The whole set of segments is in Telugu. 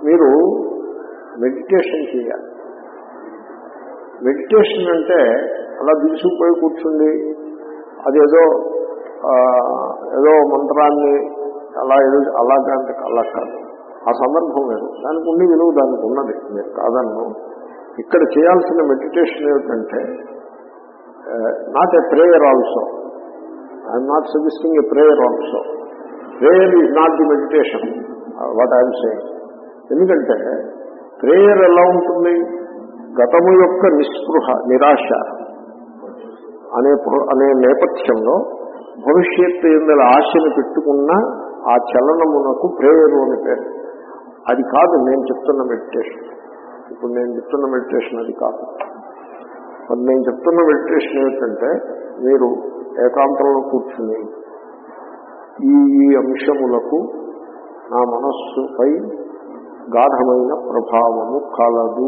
మీరు మెడిటేషన్ చేయాలి మెడిటేషన్ అంటే అలా దిగుసుకుపోయి కూర్చుండి అదేదో ఆ, ఏదో మంత్రాన్ని అలా ఏదో అలాగంటే అలా కాదు ఆ సందర్భం లేదు దానికి ఉండి విలువ దానికి ఉన్నది నేను కాదన్ను ఇక్కడ చేయాల్సిన మెడిటేషన్ ఏమిటంటే not a prayer also I'm not suggesting a prayer also prayer is not the meditation what I'm saying ఎందుకంటే ప్రేయర్ ఎలా ఉంటుంది గతము యొక్క నిస్పృహ నిరాశ అనే ప్ర- అనే నేపథ్యంలో భవిష్యత్తు ఎందల ఆశను పెట్టుకున్న ఆ చలనమునకు ప్రేయరు అని పేరు అది కాదు నేను చెప్తున్న మెడిటేషన్ ఇప్పుడు నేను చెప్తున్న మెడిటేషన్ అది కాదు మరి నేను చెప్తున్న మెడిటేషన్ ఏమిటంటే మీరు ఏకాంతంలో కూర్చుని ఈ ఈ అంశములకు నా మనస్సుపై గాఢమైన ప్రభావము కలదు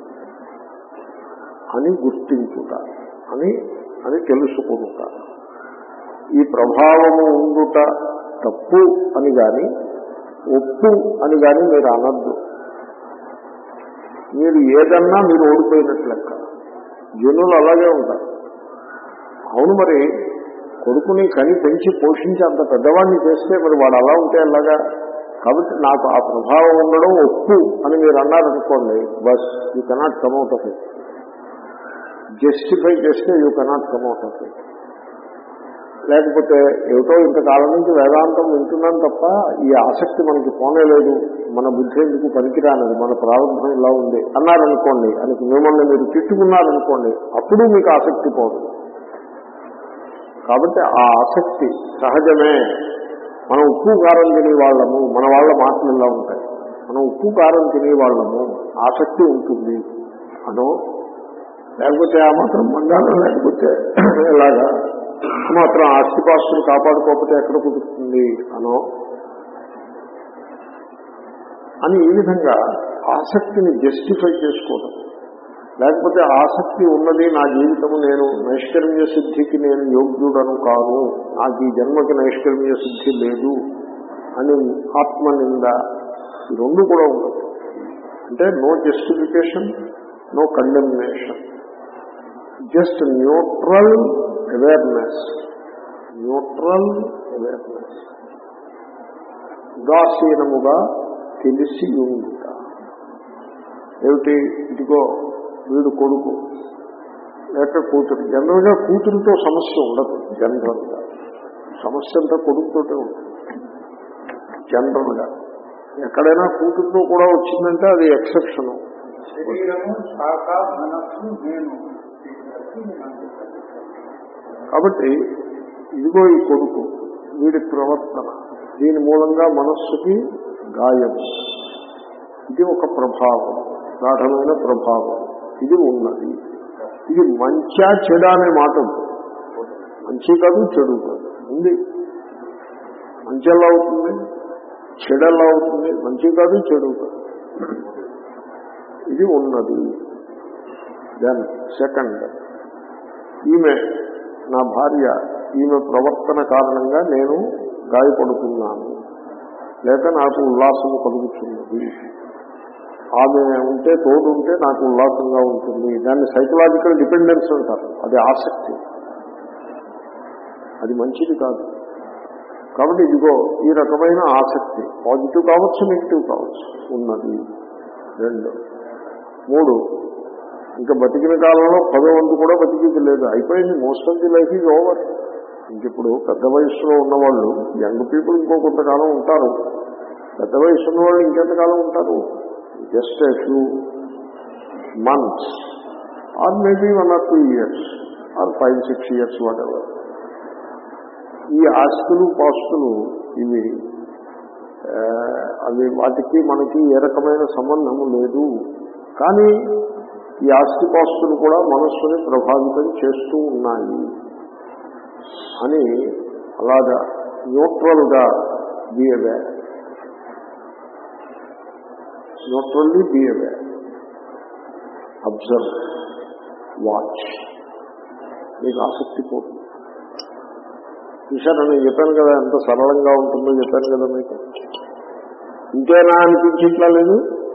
అని గుర్తించుట అని అని తెలుసుకుంట ఈ ప్రభావము ఉండుట తప్పు అని గాని ఒప్పు అని గాని మీరు అనద్దు మీరు ఏదన్నా మీరు ఓడిపోయినట్లు లెక్క జనులు అలాగే ఉంటారు అవును మరి కొడుకుని కని పెంచి పోషించి అంత పెద్దవాడిని చేస్తే మరి వాడు అలా ఉంటే అలాగా కాబట్టి నాకు ఆ ప్రభావం ఉండడం ఒప్పు అని మీరు అన్నారనుకోండి బస్ you cannot come out of it justify చేస్తే you cannot come out of it లేకపోతే ఏమిటో ఇంతకాలం నుంచి వేదాంతం వింటున్నాం తప్ప ఈ ఆసక్తి మనకి పోనేలేదు మన బుద్ధి ఎందుకు పనికిరానది మన ప్రారంభం ఇలా ఉంది అన్నారనుకోండి అని మిమ్మల్ని మీరు తిట్టుకున్నారనుకోండి అప్పుడు మీకు ఆసక్తి పోదు కాబట్టి ఆ ఆసక్తి సహజమే మనం ఉప్పు కారం తినే వాళ్ళము మన వాళ్ళ మాటలు ఇలా ఉంటాయి మనం ఉప్పు కారం తినే వాళ్ళము ఆసక్తి ఉంటుంది అనో లేకపోతే ఆ మాత్రం బంగారం లేకపోతే ఎలాగా ఆ మాత్రం ఆస్తిపాస్తులు కాపాడుకోకపోతే ఎక్కడ కుదురుతుంది అనో అని ఈ విధంగా ఆసక్తిని జస్టిఫై చేసుకోవడం లేకపోతే ఆసక్తి ఉన్నది నా జీవితము నేను నైష్కర్మ్య సిద్ధికి నేను యోగ్యుడను కాను నాకు ఈ జన్మకి నైష్కర్మ్య సిద్ధి లేదు అని ఆత్మనింద ఈ రెండు కూడా ఉండదు అంటే no justification no condemnation just neutral awareness neutral awareness ఉదాసీనముగా తెలిసి ఉండుట ఏమిటి ఇదిగో వీడు కొడుకు లేక కూతురు జనరల్గా కూతురుతో సమస్య ఉండదు జనరల్గా సమస్య అంతా కొడుకుతోటే ఉంటుంది జనరల్గా ఎక్కడైనా కూతురుతో కూడా వచ్చిందంటే అది ఎక్సెప్షన్ శరీరము శాఖ మనస్సు నేను కాబట్టి ఇదిగో ఈ కొడుకు వీడి ప్రవర్తన దీని మూలంగా మనస్సుకి గాయం ఇది ఒక ప్రభావం గాఢమైన ప్రభావం ఇది ఉన్నది ఇది మంచా చెడ అనే మాట ఉంది మంచి కాదు చెడు కాదు ఉంది మంచి ఎలా అవుతుంది చెడు ఎలా అవుతుంది మంచి కాదు చెడు కాదు ఇది ఉన్నది దెన్ సెకండ్ ఈమె నా భార్య ఈమె ప్రవర్తన కారణంగా నేను గాయపడుతున్నాను లేక నాకు ఉల్లాసము కలుగుతున్నది ఆమె ఉంటే తోడు ఉంటే నాకు ఉల్లాసంగా ఉంటుంది దాన్ని సైకలాజికల్ డిపెండెన్స్ అంటారు అది ఆసక్తి అది మంచిది కాదు కాబట్టి ఇదిగో ఈ రకమైన ఆసక్తి పాజిటివ్ కావచ్చు నెగిటివ్ కావచ్చు ఉన్నది రెండు మూడు ఇంకా బతికిన కాలంలో పదో వంతు కూడా బతికింది లేదు అయిపోయింది most of the life is over ఇంకిప్పుడు పెద్ద వయసులో ఉన్నవాళ్ళు యంగ్ పీపుల్ ఇంకో కొంతకాలం ఉంటారు పెద్ద వయసు ఉన్న వాళ్ళు ఇంకెంతకాలం ఉంటారు just a few months or maybe one or two years or five six years whatever ఈ ఆస్తులు పాస్తులు ఇవి ఆ, అవి వాటికి మనకి ఏ రకమైన సంబంధము లేదు కానీ ఈ ఆస్తిపాస్తులు కూడా మనస్సుని ప్రభావితం చేస్తూ ఉన్నాయి అని అలాగా న్యూట్రల్ గా be aware neutrally be aware observe watch మీకు ఆసక్తి పోతుంది చూశారా నేను చెప్పాను కదా ఎంత సరళంగా ఉంటుందో చెప్పాను కదా మీకు ఇంకేనా అనిపించట్లా లేదు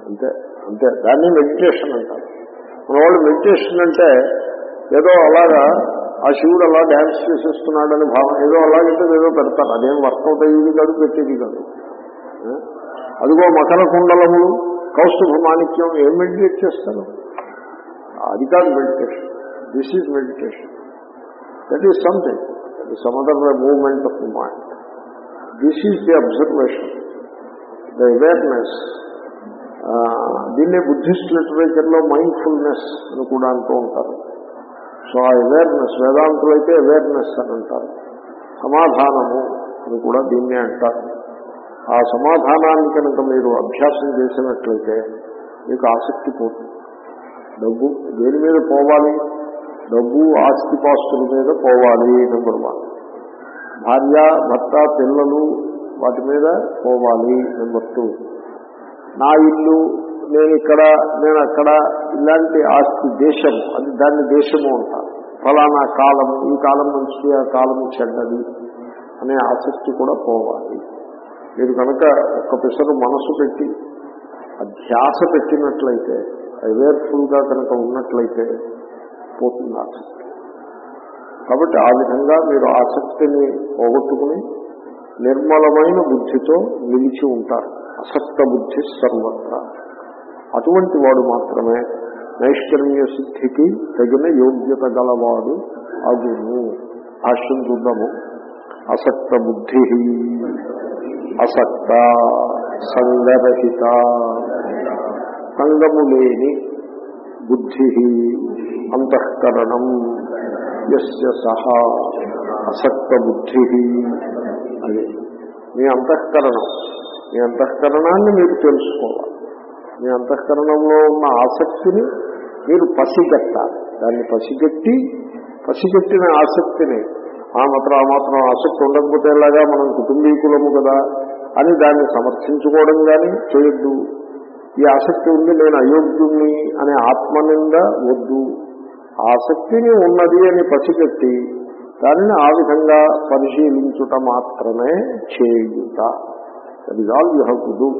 అంతే అంతే దాన్ని మెడిటేషన్ అంటారు మన వాళ్ళు మెడిటేషన్ అంటే ఏదో అలాగా ఆ శివుడు అలా డ్యాన్స్ చేసేస్తున్నాడని భావన ఏదో అలాగంటే ఏదో పెడతారు అదేం వర్కౌట్ అయ్యేది కాదు పెట్టేది కాదు ఆ? అదిగో మకర కుండలములు కౌస్తుభ మాణిక్యం ఏం మెడిటేట్ చేస్తారు అది కాదు meditation this is meditation that is something that is some other movement of the mind this is the observation the awareness దీన్నే బుద్ధిస్ట్ లిటరేచర్లో మైండ్ఫుల్నెస్ అని కూడా అంటూ ఉంటారు సో ఆ అవేర్నెస్ వేదాంతులు అయితే అవేర్నెస్ అని అంటారు సమాధానము అని కూడా దీన్నే అంటారు ఆ సమాధానాన్ని కనుక మీరు అభ్యాసం చేసినట్లయితే మీకు ఆసక్తి పోతుంది డబ్బు దేని మీద పోవాలి డబ్బు ఆస్తిపాస్తుల మీద పోవాలి నెంబర్ వన్ భార్య భర్త పిల్లలు వాటి మీద పోవాలి నెంబర్ టూ నా ఇల్లు నేను ఇక్కడ నేను అక్కడ ఇలాంటి ఆస్తి దేశము అది దాన్ని దేశము అంటారు ఫలానా కాలం ఈ కాలం మంచిది ఆ కాలం చెడ్డది అనే ఆసక్తి కూడా పోవాలి మీరు కనుక ఒక్క పిసరు మనసు పెట్టి అధ్యాస పెట్టినట్లయితే అవేర్ఫుల్గా కనుక ఉన్నట్లయితే పోతుంది ఆసక్తి కాబట్టి ఆ విధంగా మీరు ఆసక్తిని పోగొట్టుకుని నిర్మలమైన బుద్ధితో నిలిచి ఉంటారు అసక్త బుద్ధి సర్వత్రా అటువంటి వాడు మాత్రమే నైష్కర్మ్య సిద్ధికి తగిన యోగ్యత గలవాడు అగును భాష్యం చూద్దాము అసక్త బుద్ధి అసక్త సంగరహిత సంగము లేని బుద్ధి అంతఃకరణం యస్య సహా అసక్త బుద్ధి అది మీ అంతఃకరణం మీ అంతఃకరణాన్ని మీరు తెలుసుకోవాలి మీ అంతఃకరణంలో ఉన్న ఆసక్తిని మీరు పసిగట్టాలి దాన్ని పసిగట్టి పసిగట్టిన ఆసక్తిని ఆ మాత్రం ఆ మాత్రం ఆసక్తి ఉండకపోతే ఎలాగా మనం కుటుంబీకులము కదా అని దాన్ని సమర్థించుకోవడం కానీ చేయొద్దు ఈ ఆసక్తి ఉంది నేను అయోగ్యుణ్ణి అనే ఆత్మనింద వద్దు ఆసక్తిని ఉన్నది అని పసిగట్టి దానిని ఆ విధంగా పరిశీలించుట మాత్రమే చేయుట that is all you have to do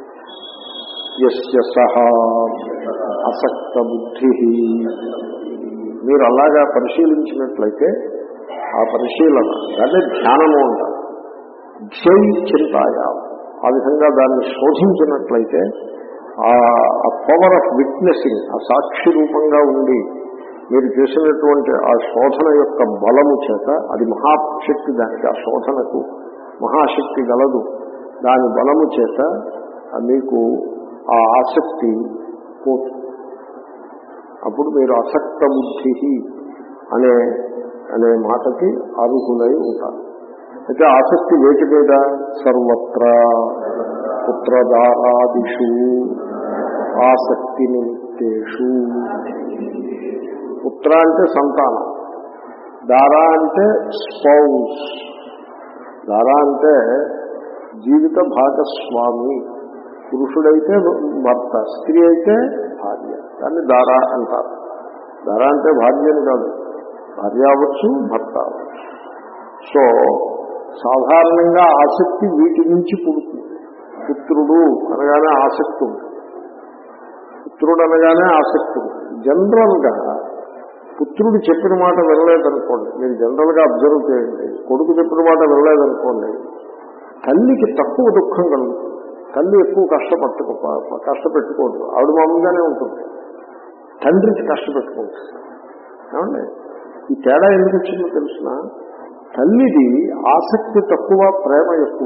యస్య సహా అసక్త బుద్ధి మీరు అలాగా పరిశీలించినట్లయితే ఆ పరిశీలన దాన్ని ధ్యానము అంటారు ధ్యై చింతాయ ఆ విధంగా దాన్ని శోధించినట్లయితే ఆ పవర్ ఆఫ్ విట్నెసింగ్ ఆ సాక్షి రూపంగా ఉండి మీరు చేసినటువంటి ఆ శోధన యొక్క బలము చేత అది మహాశక్తి దానికి ఆ శోధనకు మహాశక్తి గలదు దాని బలము చేత మీకు ఆ ఆసక్తి పోతుంది అప్పుడు మీరు అసక్త బుద్ధి అనే అనే మాటకి అర్హులై ఉంటారు అయితే ఆసక్తి వేటి మీద సర్వత్ర పుత్రదారాదిషు ఆసక్తి నిమిత్తేషు పుత్ర అంటే సంతానం దారా అంటే స్పౌస్ దారా అంటే జీవిత భాగస్వామి పురుషుడైతే భర్త స్త్రీ అయితే భార్య దాన్ని దారా అంటారు దారా అంటే భార్యని కాదు భార్య అవ్వచ్చు భర్త అవ్వచ్చు సో సాధారణంగా ఆసక్తి వీటి నుంచి పుడుతుంది పుత్రుడు అనగానే ఆసక్తి ఉంటుంది పుత్రుడు అనగానే ఆసక్తి ఉంటుంది జనరల్గా పుత్రుడు చెప్పిన మాట వినలేదనుకోండి మీరు జనరల్గా అబ్జర్వ్ చేయండి కొడుకు చెప్పిన మాట వినలేదనుకోండి తల్లికి తక్కువ దుఃఖం కలుగుతుంది తల్లి ఎక్కువ కష్టపట్టుకో కష్టపెట్టుకోదు ఆవిడ మామూలుగానే ఉంటుంది తండ్రికి కష్టపెట్టుకుంటుంది ఏమండి ఈ తేడా ఎందుకు వచ్చిందో తెలిసిన తల్లిది ఆసక్తి తక్కువ ప్రేమ ఎక్కువ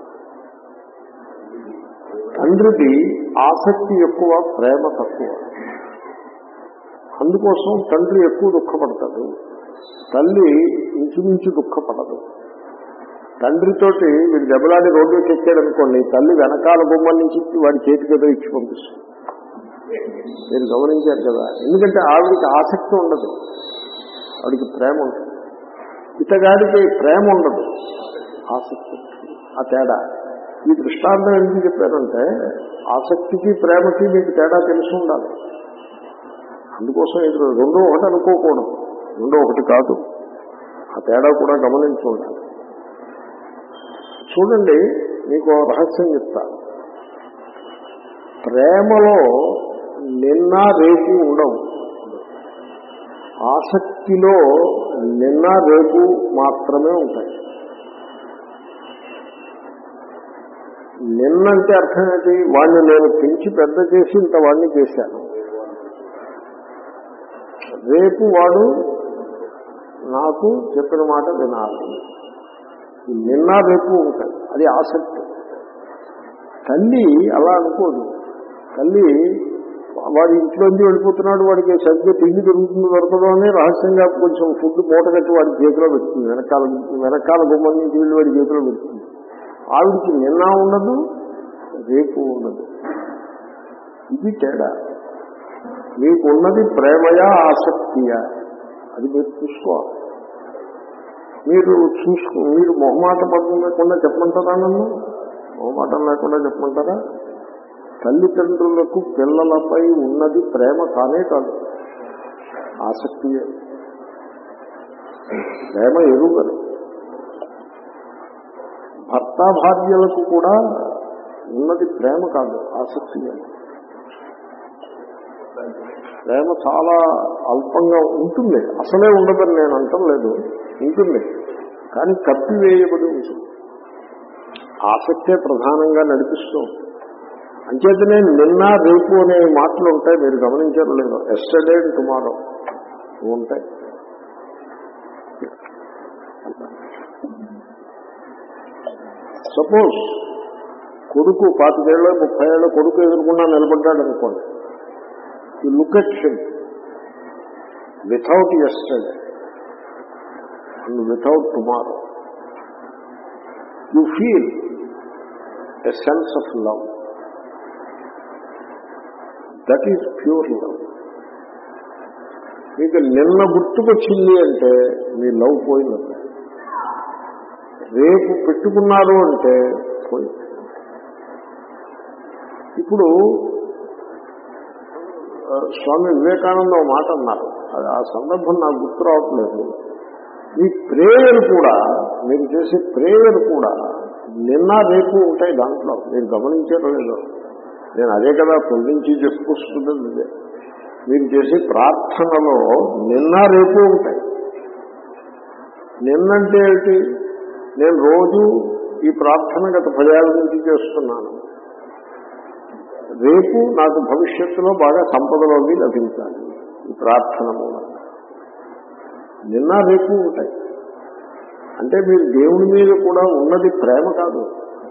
తండ్రిది ఆసక్తి ఎక్కువ ప్రేమ తక్కువ అందుకోసం తండ్రి ఎక్కువ దుఃఖపడతాడు తల్లి ఇంచుమించు దుఃఖపడదు తండ్రితోటి వీడు దెబ్బలాడి రోడ్డుకి ఎక్కాడు అనుకోండి తల్లి వెనకాల బొమ్మల నుంచి వాడి చేతికి ఏదో ఇచ్చి పంపిస్తుంది మీరు గమనించారు కదా ఎందుకంటే ఆవిడికి ఆసక్తి ఉండదు ఆవిడికి ప్రేమ ఉంటుంది ఇతగాడికి ప్రేమ ఉండదు ఆసక్తి ఆ తేడా ఈ దృష్టాంతం ఎందుకు చెప్పారంటే ఆసక్తికి ప్రేమకి మీకు తేడా తెలిసి ఉండాలి అందుకోసం ఇది రెండో ఒకటి అనుకోకూడదు రెండో ఒకటి కాదు ఆ తేడా కూడా గమనించి ఉండాలి చూడండి మీకు రహస్యం చెప్తా ప్రేమలో నిన్న రేపు ఉండవు ఆసక్తిలో నిన్న రేపు మాత్రమే ఉంటాయి నిన్నంటే అర్థం ఏంటి వాడిని నేను పెంచి పెద్ద చేసి ఇంత వాడిని చేశాను రేపు వాడు నాకు చెప్పిన మాట వినాలి ఈ నిన్న రేపు ఉంటాయి అది ఆసక్తి తల్లి అలా అనుకోదు తల్లి వాడి ఇంట్లోంచి వెళ్ళిపోతున్నాడు వాడికి సరిగ్గా తిండి దొరుకుతుంది దొరకదు అని రహస్యంగా కొంచెం ఫుడ్ మూట కట్టి వాడి చేతిలో పెడుతుంది వెనకాల వెనకాల గుమ్మం నుంచి వెళ్ళి వాడి చేతిలో పెడుతుంది ఆవిడికి నిన్న ఉండదు రేపు ఉండదు ఇది తేడా మీకున్నది ప్రేమయా ఆసక్తియా అది మీరు చూసుకోవాలి మీరు చూసుకో మీరు మొహమాట పడడం లేకుండా చెప్పమంటారా నన్ను మొహమాటం లేకుండా చెప్పమంటారా తల్లిదండ్రులకు పిల్లలపై ఉన్నది ప్రేమ కానే కాదు ఆసక్తియే ప్రేమ ఎరుగరు భర్త భార్యలకు కూడా ఉన్నది ప్రేమ కాదు ఆసక్తియే ప్రేమ చాలా అల్పంగా ఉంటుంది అసలే ఉండదని నేను అంటం లేదు ఉంటుంది కానీ కప్పివేయబడి ఉంటుంది ఆసక్తే ప్రధానంగా నడిపిస్తూ ఉంటుంది. అంచేతనే నిన్న రేపు అనే మాటలు ఉంటాయి మీరు గమనించారు లేదు ఎస్టర్డే టుమారో ఉంటాయి సపోజ్ కొడుకు పాతికేళ్ళ ముప్పై ఏళ్ళ కొడుకు ఎదుర్కొన్నా నిలబడ్డాడు అనుకోండి you look at him without yesterday and without tomorrow you feel a sense of love that is pure love మీకు నిన్న గుర్తుకొచ్చింది అంటే మీ లవ్ పోయినట్టు రేపు పెట్టుకున్నారు అంటే పోయింది ఇప్పుడు ఆ, స్వామి వివేకానంద ఒక మాట అన్నారు అది ఆ సందర్భం నాకు గుర్తు రావట్లేదు మీ ప్రేయర్ కూడా మీరు చేసే ప్రేయర్ కూడా నిన్న రేపు ఉంటాయి దాంట్లో మీరు గమనించారో లేదో నేను అదే కదా పొందించి చెప్పుకొస్తున్నది ఇదే మీరు చేసే ప్రార్థనలో నిన్న రేపు ఉంటాయి నిన్నంటే ఏంటి నేను రోజు ఈ ప్రార్థన గత పదేళ్ల నుంచి చేస్తున్నాను రేపు నాకు భవిష్యత్తులో బాగా సంపదలోకి లభించాలి ఈ ప్రార్థన మూలంగా నిన్న రేపు ఉంటాయి అంటే మీరు దేవుని మీద కూడా ఉన్నది ప్రేమ కాదు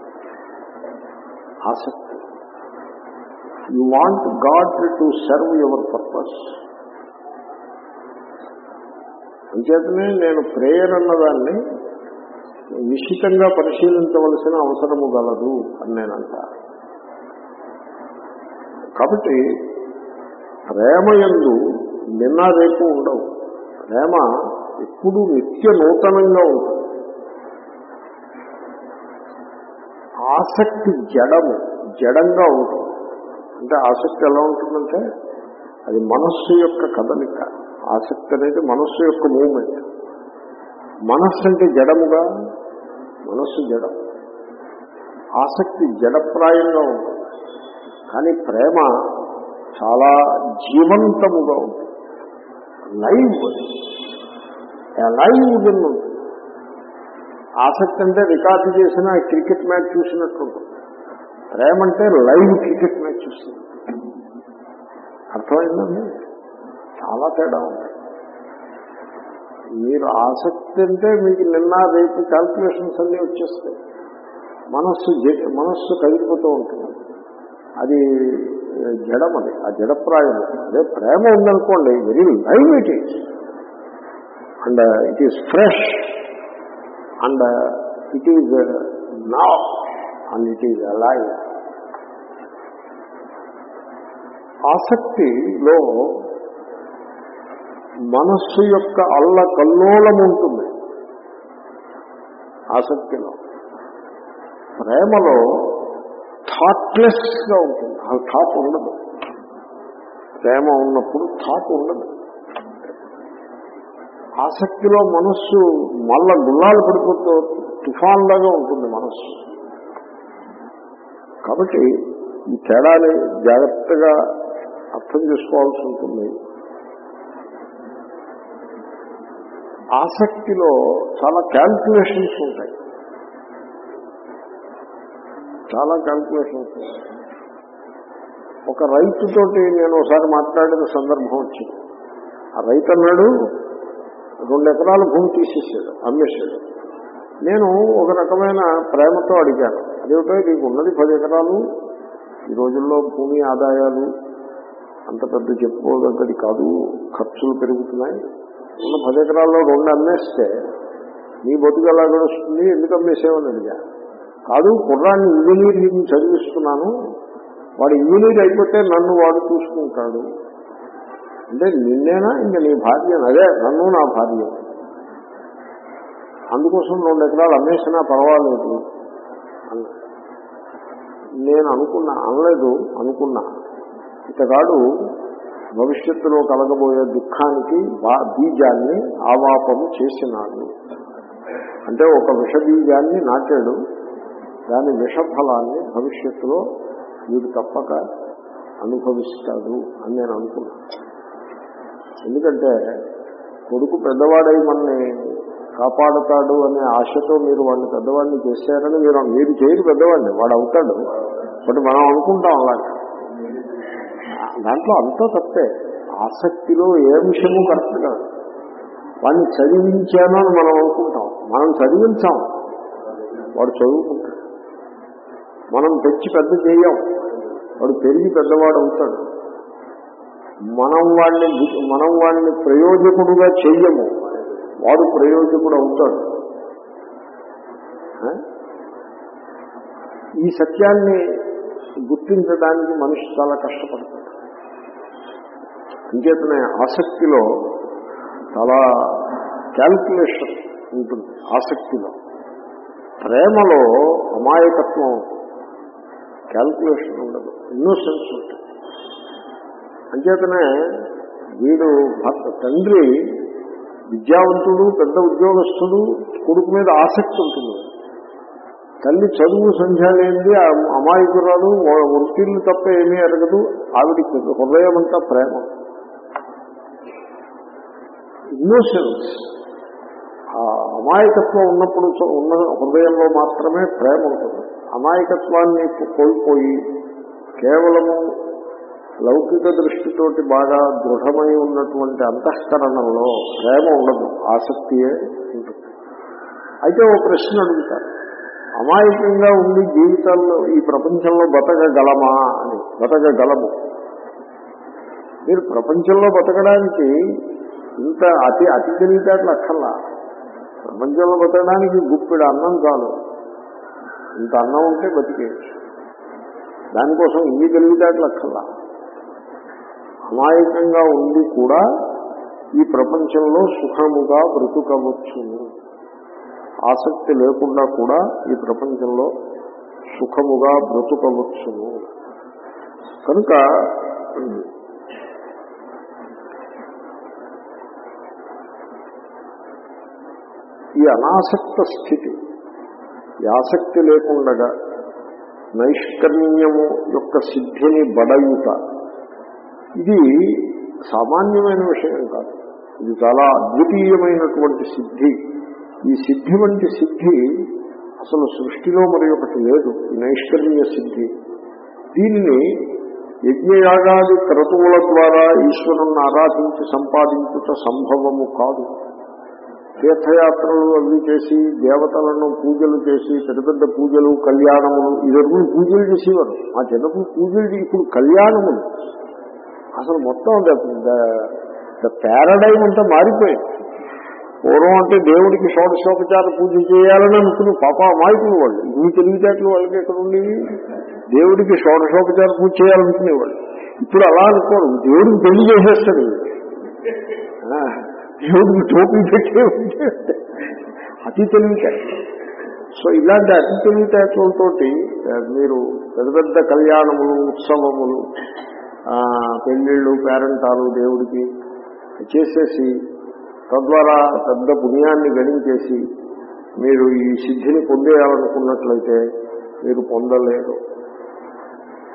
ఆసక్తి you want God to serve your purpose అంచేతనే నేను ప్రేయర్ అన్నదాన్ని నిశ్చితంగా పరిశీలించవలసిన అవసరము గలదు అని నేను అంటాను కాబట్టి ప్రేమ ఎందు నిన్న రేపు ఉండవు ప్రేమ ఎప్పుడు నిత్య నూతనంగా ఉంటుంది ఆసక్తి జడము జడంగా ఉంటుంది అంటే ఆసక్తి ఎలా ఉంటుందంటే అది మనస్సు యొక్క కదలిక ఆసక్తి అనేది మనస్సు యొక్క మూమెంట్ మనస్సు అంటే జడముగా మనస్సు జడం ఆసక్తి జడప్రాయంగా ఉంటుంది కానీ ప్రేమ చాలా జీవంతముగా ఉంటుంది లైవ్ లైవ్ ఉంటుంది ఆసక్తి అంటే రికార్డు చేసిన క్రికెట్ మ్యాచ్ చూసినట్టు ఉంటుంది ప్రేమ అంటే లైవ్ క్రికెట్ మ్యాచ్ చూస్తుంది అర్థమైందండి చాలా తేడా ఉంది మీరు ఆసక్తి అంటే మీకు నిన్న రేపు క్యాల్కులేషన్స్ అన్నీ వచ్చేస్తాయి మనస్సు జ- మనస్సు కదిలిపోతూ ఉంటుంది అది జడం అది ఆ జడప్రాయం అదే ప్రేమ ఉందనుకోండి very live it is and it is fresh and it is నా అండ్ ఇట్ ఈజ్ అలైవ్ ఆసక్తిలో మనస్సు యొక్క అల్ల కల్లోలం ఉంటుంది ఆసక్తిలో ప్రేమలో థాట్లెస్ గా ఉంటుంది ఆ థాట్ ఉండదు ప్రేమ ఉన్నప్పుడు థాట్ ఉండదు ఆసక్తిలో మనస్సు మళ్ళా గుల్లాలు పడిపోతూ తుఫాన్ లాగా ఉంటుంది మనస్సు కాబట్టి ఈ తేడాని జాగ్రత్తగా అర్థం చేసుకోవాల్సి ఉంటుంది ఆసక్తిలో చాలా క్యాల్కులేషన్స్ ఉంటాయి చాలా క్యాల్కులేషన్స్ ఉంటాయి ఒక రైతుతోటి నేను ఒకసారి మాట్లాడిన సందర్భం వచ్చింది ఆ రైతు అన్నాడు రెండు ఎకరాల భూమి తీసేసాడు అమ్మేశాడు నేను ఒక రకమైన ప్రేమతో అడిగాను అదేమిటో నీకు ఉన్నది పది ఎకరాలు ఈ రోజుల్లో భూమి ఆదాయాలు అంత పెద్ద చెప్పుకోదగ్గది కాదు ఖర్చులు పెరుగుతున్నాయి ఉన్న పది ఎకరాల్లో రెండు అమ్మేస్తే నీ బతుకు ఎలా గడుస్తుంది ఎందుకు అమ్మేసేవని అడిగా కాదు కుర్రాన్ని ఇంజనీరింగ్ చదివిస్తున్నాను వాడు ఇంజనీర్ అయిపోతే నన్ను వాడు చూసుకుంటాడు అంటే నిన్నేనా ఇంకా నీ భార్య అదే నన్ను నా భార్య అందుకోసం రెండు ఎకరాలు అమ్మేసినా పర్వాలేదు అన్నా నేను అనుకున్నా అనలేదు అనుకున్నా ఇతగాడు భవిష్యత్తులో కలగబోయే దుఃఖానికి బా- బీజాన్ని ఆవాపము చేసినాడు అంటే ఒక విష బీజాన్ని నాటాడు దాని విషఫలాన్ని భవిష్యత్తులో వీడు తప్పక అనుభవిస్తాడు అని నేను అనుకున్నా ఎందుకంటే కొడుకు పెద్దవాడై మనని కాపాడుతాడు అనే ఆశతో మీరు వాడిని పెద్దవాడిని చేశారని మీరు మీరు చేయరు పెద్దవాడిని వాడు అవుతాడు బట్ మనం అనుకుంటాం అలాగే దాంట్లో అంతా తప్పే ఆసక్తిలో ఏ విషయము కరెక్ట్ కాదు వాడిని చదివించాను అని మనం అనుకుంటాం మనం చదివించాం వాడు చదువుకుంటాడు మనం తెచ్చి పెద్ద చేయం వాడు పెరిగి పెద్దవాడు అవుతాడు మనం వాడిని గు- మనం వాడిని ప్రయోజకుడుగా చెయ్యము వాడు ప్రయోజకుడు అవుతాడు ఆ? ఈ సత్యాన్ని గుర్తించడానికి మనిషి చాలా కష్టపడతాడు అంచేతనే ఆసక్తిలో చాలా క్యాల్కులేషన్ ఉంటుంది ఆసక్తిలో ప్రేమలో అమాయకత్వం క్యాల్కులేషన్ ఉండదు ఇన్నోసెన్స్ ఉంటుంది అంచేతనే వీడు భర్త తండ్రి విద్యావంతుడు పెద్ద ఉద్యోగస్తుడు కొడుకు మీద ఆసక్తి ఉంటుంది తల్లి చదువు సంధ్య లేనిది ఆ అమాయకురాలు వృత్తిళ్ళు తప్ప ఏమీ ఎరగదు ఆవిడికి హృదయం అంతా ప్రేమ ఇన్నోసెన్స్ ఆ అమాయకత్వం ఉన్నప్పుడు చ- ఉన్న హృదయంలో మాత్రమే ప్రేమ ఉంటుంది అమాయకత్వాన్ని కోల్పోయి కేవలము లౌకిక దృష్టితోటి బాగా దృఢమై ఉన్నటువంటి అంతఃకరణంలో ప్రేమ ఉండదు ఆసక్తియే ఉంటుంది అయితే ఓ ప్రశ్న అడుగుతారు అమాయకంగా ఉండి జీవితాల్లో ఈ ప్రపంచంలో బతకగలమా అని బతకగలము మీరు ప్రపంచంలో బతకడానికి ఇంత అతి అతి తెలివితేటలు అక్కర్లా ప్రపంచంలో బతకడానికి గుప్పిడు అన్నం చాలు ఇంత అన్నం ఉంటే బతికేయచ్చు దానికోసం ఇన్ని తెలివితేటలు అక్కర్లా అమాయకంగా ఉండి కూడా ఈ ప్రపంచంలో సుఖముగా బ్రతుకవచ్చును ఆసక్తి లేకుండా కూడా ఈ ప్రపంచంలో సుఖముగా బ్రతుకవచ్చును కనుక ఈ అనాసక్త స్థితి ఈ ఆసక్తి లేకుండగా నైష్కర్మ్యము యొక్క సిద్ధిని బడయుట ఇది సామాన్యమైన విషయం కాదు ఇది చాలా అద్వితీయమైనటువంటి సిద్ధి ఈ సిద్ధి వంటి సిద్ధి అసలు సృష్టిలో మరి ఒకటి లేదు ఈ నైష్కర్మ్య సిద్ధి దీనిని యజ్ఞయాగాది క్రతువుల ద్వారా ఈశ్వరుణ్ణి ఆరాధించి సంపాదించుట సంభవము కాదు తీర్థయాత్రలు అవి చేసి దేవతలను పూజలు చేసి పెద్ద పెద్ద పూజలు కళ్యాణములు ఇదివరకు పూజలు చేసేవారు మా చిన్నప్పుడు పూజలు చే- ఇప్పుడు కళ్యాణములు అసలు మొత్తం పారడైమ్ అంతా మారిపోయింది పూర్వం అంటే దేవుడికి షోడశోపచార పూజ చేయాలని అనుకుని పాప అమాయకులు వాళ్ళు ఇన్ని తెలివితేటలు వాళ్ళకి ఎక్కడ ఉండేవి దేవుడికి షోడశోపచార పూజ చేయాలనుకునేవాళ్ళు ఇప్పుడు అలా అనుకోరు దేవుడికి పెళ్లి చేసేస్తాడు ఆ, దేవుడికి టోపీ పెట్టే ఉంటే అతి తెలివితేట సో ఇలాంటి అతి తెలివితేటలతోటి ఆ, మీరు పెద్ద పెద్ద కళ్యాణములు ఉత్సవములు ఆ, పెళ్ళిళ్ళు పేరంటాలు దేవుడికి చేసేసి తద్వారా పెద్ద పుణ్యాన్ని గణించేసి మీరు ఈ సిద్ధిని పొందేయాలనుకున్నట్లయితే మీరు పొందలేరు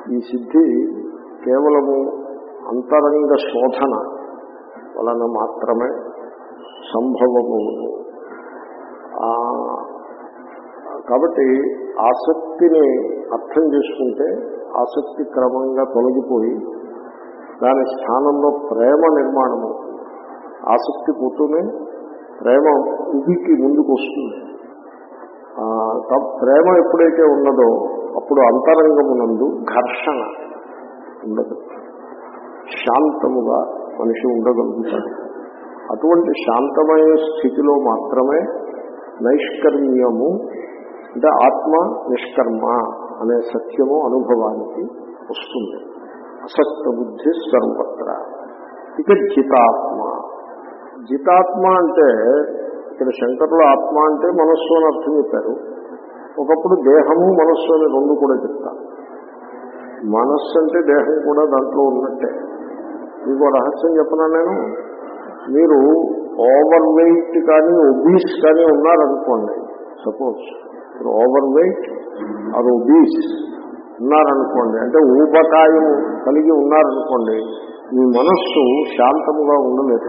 ఈ సిద్ధి కేవలము అంతరంగ శోధన వలన మాత్రమే సంభవమవును ఆ, కాబట్టి ఆసక్తిని అర్థం చేసుకుంటే ఆసక్తి క్రమంగా తొలగిపోయి దాని స్థానంలో ప్రేమ నిర్మాణం అవుతుంది ఆసక్తి పోతూనే ప్రేమ ఉదికి ముందుకు వస్తుంది ఆ, త- ప్రేమ ఎప్పుడైతే ఉన్నదో అప్పుడు అంతరంగమునందు ఘర్షణ ఉండదు శాంతముగా మనిషి ఉండగలుగుతాడు అటువంటి శాంతమైన స్థితిలో మాత్రమే నైష్కర్మ్యము అంటే ఆత్మ నిష్కర్మ అనే సత్యము అనుభవానికి వస్తుంది అసక్త బుద్ధి సర్వత్ర ఇక జితాత్మ జితాత్మ అంటే ఇక్కడ శంకరులు ఆత్మ అంటే మనస్సు అని అర్థం చెప్పారు ఒకప్పుడు దేహము మనస్సు అని రెండు కూడా చెప్తారు మనస్సు అంటే దేహం కూడా దాంట్లో ఉన్నట్టే మీకు రహస్యం చెప్పనా నేను మీరు ఓవర్ వెయిట్ కానీ ఒబీస్ కానీ ఉన్నారనుకోండి సపోజ్ మీరు ఓవర్ వెయిట్ ఆర్ ఒబీస్ ఉన్నారనుకోండి అంటే ఊబకాయం కలిగి ఉన్నారనుకోండి మీ మనస్సు శాంతముగా ఉండలేదు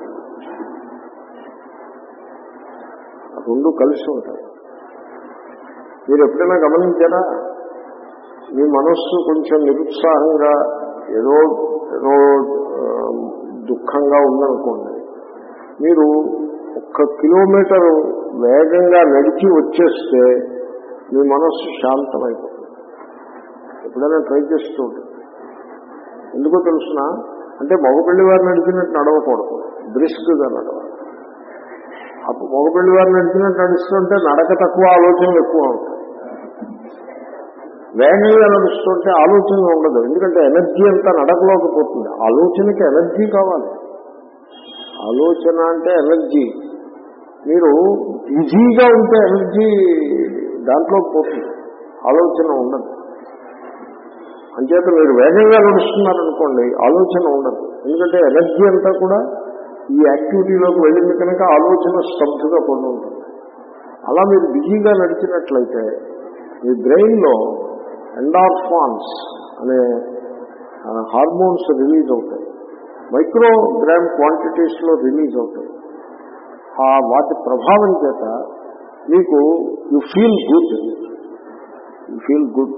రెండు కలిసి ఉంటాయి మీరు ఎప్పుడైనా గమనించారా మీ మనస్సు కొంచెం నిరుత్సాహంగా ఏదో ఏదో ఆ, దుఃఖంగా ఉందనుకోండి మీరు ఒక్క కిలోమీటర్ వేగంగా నడిచి వచ్చేస్తే మీ మనస్సు శాంతమైపోతుంది ఎప్పుడైనా ట్రై చేస్తూ ఉంటుంది ఎందుకో తెలుసిన అంటే మగపెళ్లి వారు నడిచినట్టు నడవకూడదు బ్రిస్క్గా నడవాలి అప్పుడు మగపెళ్లి వారు నడిచినట్టు నడుస్తుంటే నడక తక్కువ ఆలోచనలు ఎక్కువ ఉంటాయి వేగంగా నడుస్తుంటే ఆలోచన ఉండదు ఎందుకంటే ఎనర్జీ అంతా నడకలోకి పోతుంది ఆలోచనకి ఎనర్జీ కావాలి ఆలోచన అంటే ఎనర్జీ మీరు బిజీగా ఉంటే ఎనర్జీ దాంట్లో పోతుంది ఆలోచన ఉండదు అంచేత మీరు వేగంగా నడుస్తున్నారనుకోండి ఆలోచన ఉండదు ఎందుకంటే ఎనర్జీ అంతా కూడా ఈ యాక్టివిటీలోకి వెళ్ళింది కనుక ఆలోచన స్తబ్దుగా పొంది ఉంటుంది అలా మీరు బిజీగా నడిచినట్లయితే మీ బ్రెయిన్లో ఎండార్ఫాన్స్ అనే హార్మోన్స్ రిలీజ్ అవుతాయి మైక్రోగ్రామ్ క్వాంటిటీస్లో రిలీజ్ అవుతాయి ఆ వాటి ప్రభావం చేత మీకు you feel good you feel good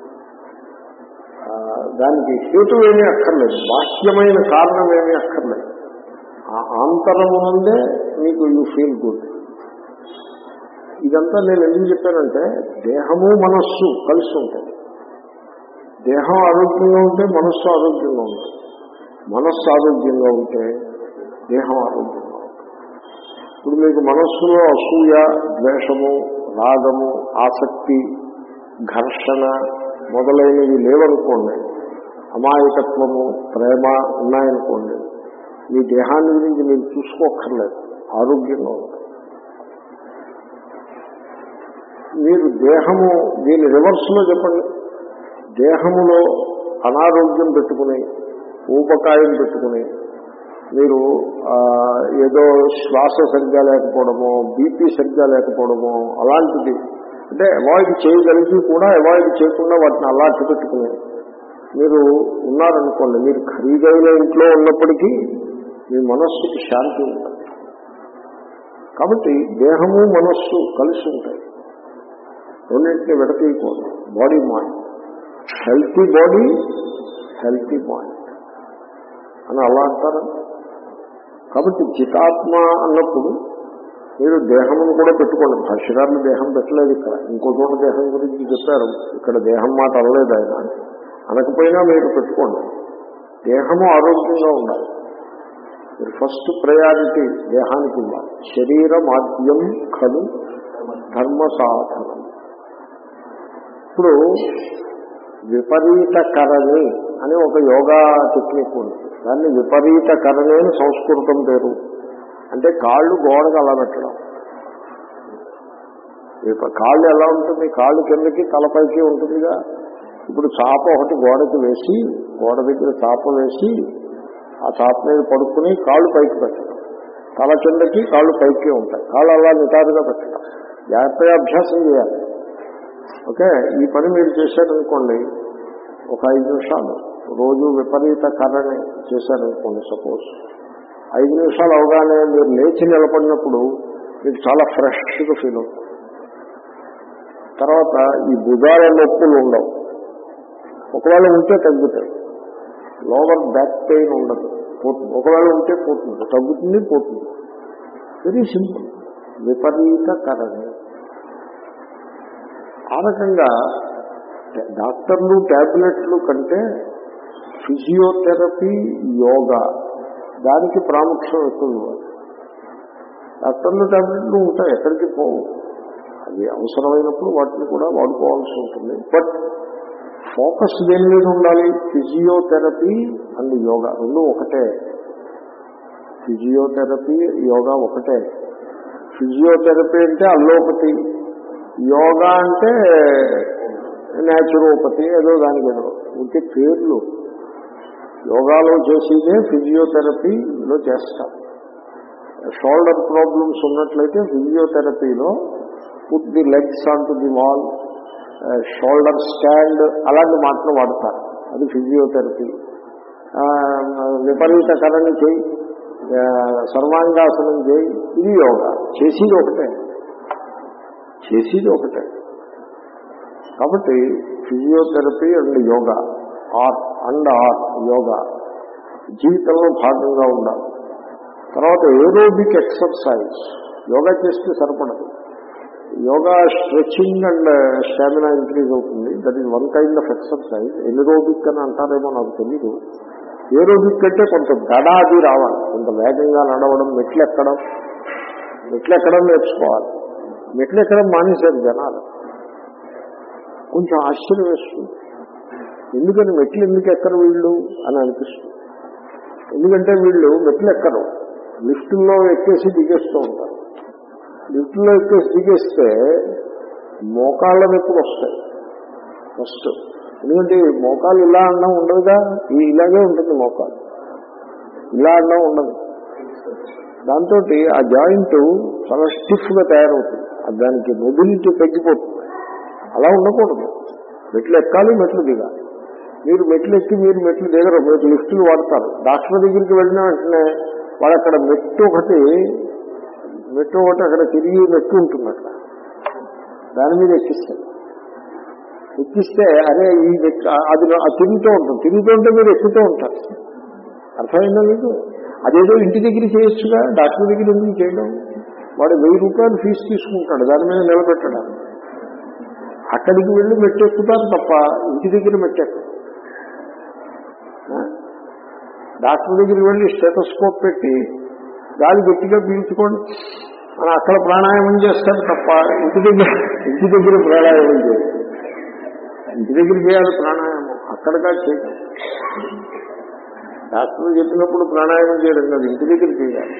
దానికి హేతు ఏమీ అక్కర్లేదు బాహ్యమైన కారణం ఏమీ అక్కర్లేదు ఆ ఆంతరము నుండే మీకు యూ ఫీల్ గుడ్ ఇదంతా నేను ఎందుకు చెప్పానంటే దేహము మనస్సు కలిసి ఉంటాయి దేహం ఆరోగ్యంగా ఉంటే మనస్సు ఆరోగ్యంగా ఉంటుంది మనస్సు ఆరోగ్యంగా ఉంటే దేహం ఆరోగ్యంగా ఉంటుంది ఇప్పుడు మీకు మనస్సులో అసూయ ద్వేషము రాగము ఆసక్తి ఘర్షణ మొదలైనవి లేవనుకోండి అమాయకత్వము ప్రేమ ఉన్నాయనుకోండి మీ దేహాన్ని గురించి మీరు చూసుకోక్కర్లేదు ఆరోగ్యంగా ఉంటుంది మీరు దేహము దీని రివర్స్లో చెప్పండి దేహములో అనారోగ్యం పెట్టుకుని ఊపకాయం పెట్టుకుని మీరు ఆ, ఏదో శ్వాస సరిగ్గా లేకపోవడమో బీపీ సరిగ్గా లేకపోవడమో అలాంటిది అంటే అవాయిడ్ చేయగలిగి కూడా అవాయిడ్ చేయకుండా వాటిని అలాంటి పెట్టుకుని మీరు ఉన్నారనుకోండి మీరు ఖరీదైన ఇంట్లో ఉన్నప్పటికీ మీ మనస్సుకి శాంతి ఉంటుంది కాబట్టి దేహము మనస్సు కలిసి ఉంటాయి రెండింటిని విడతీయకూడదు body mind healthy body healthy mind అని అలా అంటారు కాబట్టి చితాత్మ అన్నప్పుడు మీరు దేహమును కూడా పెట్టుకోండి భాష్యకారులు దేహం పెట్టలేదు ఇక్కడ ఇంకో చోట దేహం గురించి చెప్పారు ఇక్కడ దేహం మాట అనలేదు ఆయన అనకపోయినా మీరు పెట్టుకోండి దేహము ఆరోగ్యంగా ఉండాలి మీరు ఫస్ట్ ప్రయారిటీ దేహానికి ఇవ్వాలి శరీర మాధ్యం ఖలు ధర్మ సాధనం ఇప్పుడు విపరీతకరణి అని ఒక యోగా టెక్నిక్ ఉంది దాన్ని విపరీతకరణి అని సంస్కృతం పేరు అంటే కాళ్ళు గోడకు అలా పెట్టడం విప- కాళ్ళు ఎలా ఉంటుంది కాళ్ళు కిందకి తలపైకి ఉంటుందిగా ఇప్పుడు చాప ఒకటి గోడకి వేసి గోడ దగ్గర చాప వేసి ఆ చాప మీద పడుకుని కాళ్ళు పైకి పెట్టడం తల కిందకి కాళ్ళు పైకి ఉంటాయి కాళ్ళు అలా నిటారుగా పెట్టడం జాగ్రత్తగా అభ్యాసం చేయాలి ఓకే ఈ పని మీరు చేశారనుకోండి ఒక ఐదు నిమిషాలు రోజు విపరీత కర్రని చేశారనుకోండి సపోజ్ ఐదు నిమిషాలు అవగానే మీరు లేచి నిలబడినప్పుడు మీకు చాలా ఫ్రెష్గా ఫీల్ అవుతుంది తర్వాత ఈ భుజాల నొప్పులు ఉండవు ఒకవేళ ఉంటే తగ్గుతాయి లోవర్ బ్యాక్ పెయిన్ ఉండదు పోతుంది ఒకవేళ ఉంటే పోతుంది తగ్గుతుంది పోతుంది వెరీ సింపుల్ విపరీత కరణి ఆ రకంగా డాక్టర్లు ట్యాబ్లెట్లు కంటే ఫిజియోథెరపీ యోగా దానికి ప్రాముఖ్యం ఎక్కువ ఇవ్వాలి డాక్టర్లు ట్యాబ్లెట్లు ఉంటాయి ఎక్కడికి పోవు అది అవసరమైనప్పుడు వాటిని కూడా వాడుకోవాల్సి ఉంటుంది బట్ ఫోకస్ దేని మీద ఉండాలి ఫిజియోథెరపీ అండ్ యోగా రెండు ఒకటే ఫిజియోథెరపీ యోగా ఒకటే ఫిజియోథెరపీ అంటే అల్లోపతి యోగా అంటే న్యాచురోపతి ఏదో దానికి ఏదో ఇంకే పేర్లు యోగాలో చేసేదే ఫిజియోథెరపీలో చేస్తాం షోల్డర్ ప్రాబ్లమ్స్ ఉన్నట్లయితే ఫిజియోథెరపీలో put the legs on to the wall shoulder stand అలాంటి మాటలు వాడతారు అది ఫిజియోథెరపీ ఆ, విపరీత కరణి చేయి ఆ, సర్వాంగాసనం చేయి ఇది యోగా చేసేది ఒకటే చేసేది ఒకటే కాబట్టి physiotherapy and yoga art and art yoga జీవితంలో భాగంగా ఉండాలి తర్వాత ఏరోబిక్ ఎక్సర్సైజ్ యోగా చేస్తే సరిపడదు yoga stretching and stamina increase అవుతుంది that is one kind of exercise anaerobic అని అంటారేమో నాకు తెలియదు ఏరోబిక్ అంటే కొంత దడ అది రావాలి కొంత వేగంగా నడవడం మెట్లు ఎక్కడం మెట్లు ఎక్కడం నేర్చుకోవాలి మెట్లు ఎక్కడం మానేశారు జనాలు కొంచెం ఆశ్చర్యం వేస్తుంది ఎందుకని మెట్లు ఎందుకు ఎక్కరు వీళ్ళు అని అనిపిస్తుంది ఎందుకంటే వీళ్ళు మెట్లు ఎక్కరు లిఫ్టుల్లో ఎక్కేసి దిగేస్తూ ఉంటారు లిఫ్ట్లో ఎక్కేసి దిగేస్తే మోకాళ్ళ నొప్పులు వస్తాయి ఫస్ట్ ఎందుకంటే ఈ మోకాలు ఇలా అన్నం ఉండదుగా ఈ ఇలాగే ఉంటుంది మోకాలు ఇలా అన్నం ఉండదు దాంతో ఆ జాయింట్ చాలా స్టిఫ్ గా తయారవుతుంది అది దానికి మొబిలిటీ తగ్గిపోతుంది అలా ఉండకూడదు మెట్లు ఎక్కాలి మెట్లు దిగాలి మీరు మెట్లు ఎక్కి మీరు మెట్లు దిగరు మీరు లిఫ్టులు వాడతారు డాక్టర్ దగ్గరికి వెళ్ళిన వెంటనే వాడు అక్కడ మెట్టు ఒకటి మెట్టు ఒకటి అక్కడ తిరిగి మెట్టు ఉంటుంది అక్కడ దాని మీద ఎక్కిస్తారు ఎక్కిస్తే అరే ఈ మెట్టు అది అది తిరుగుతూ ఉంటుంది తిరుగుతూ ఉంటే మీరు ఎక్కుతూ ఉంటారు అర్థమైందా మీకు అదేదో ఇంటి దగ్గర చేయొచ్చుగా డాక్టర్ దగ్గర ఎందుకు చేయడం వాడు వెయ్యి రూపాయలు ఫీజు తీసుకుంటాడు దాని మీద నిలబెట్టడానికి అక్కడికి వెళ్ళి మెట్టెక్కుతారు తప్ప ఇంటి దగ్గర మెట్టెక్కరు డాక్టర్ దగ్గరికి వెళ్ళి స్టెటోస్కోప్ పెట్టి గాలి గట్టిగా పీల్చుకోండి అని అక్కడ ప్రాణాయామం చేస్తారు తప్ప ఇంటి దగ్గర ఇంటి దగ్గర ప్రాణాయామం చేయాలి ఇంటి దగ్గర చేయాలి ప్రాణాయామం అక్కడగా చేయడం డాక్టర్ చెప్పినప్పుడు ప్రాణాయామం చేయడం కాదు ఇంటి దగ్గర చేయాలి